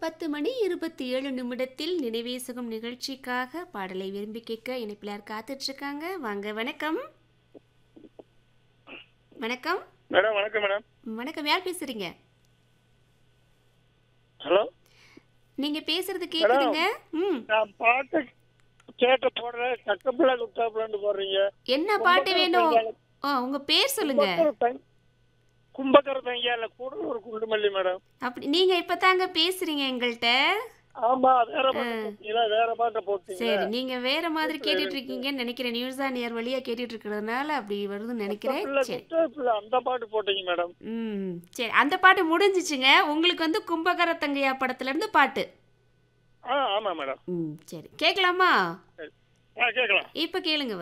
பத்து மணி இருபத்தி ஏழு நிமிடத்தில் நினைவேசகம் நிகழ்ச்சிக்காக பாடலை விரும்பி கேட்க இணைப்பிலார் காத்துட்டு இருக்காங்க வாங்க வணக்கம் வணக்கம் மேடம் வணக்கம் மேடம் வணக்கம் யார் பேசுறீங்க ஹலோ நீங்க பேசுறது கேக்குதுங்க ம் நான் பாட்டு கேட்ட போடுறேன் சக்கப்பிள்ளை குத்தாப்பிள்ளைன்னு போடுறீங்க என்ன பாட்டு வேணும் ஆ உங்க பேர் சொல்லுங்க கும்பக்கர தங்கியால கூட ஒரு குண்டுமல்லி மேடம் அப்படி நீங்க இப்பதாங்க பேசுறீங்க எங்கள்கிட்ட ஆமா வேற பாட்டு போட்டீங்களா வேற பாட்டை போட்டீங்க சரி நீங்க வேற மாதிரி கேட்டுட்டு இருக்கீங்கன்னு நினைக்கிறேன் நியூஸ் ஆன் ஏர் வழியா கேட்டுட்டு இருக்கிறதுனால அப்படி வருதுன்னு நினைக்கிறேன் குத்தாப்பிள்ளை சரி குத்தாப்பிள்ளை அந்த பாட்டு போட்டீங்க மேடம் ம் சரி அந்த பாட்டு முடிஞ்சிச்சுங்க உங்களுக்கு வந்து கும்பகர தங்கையா படத்துல இருந்து பாட்டு ஆ ஆமா மேடம் ம் சரி கேட்கலாமா சரி ஆ கேட்கலாம் இப்போ கேளுங்க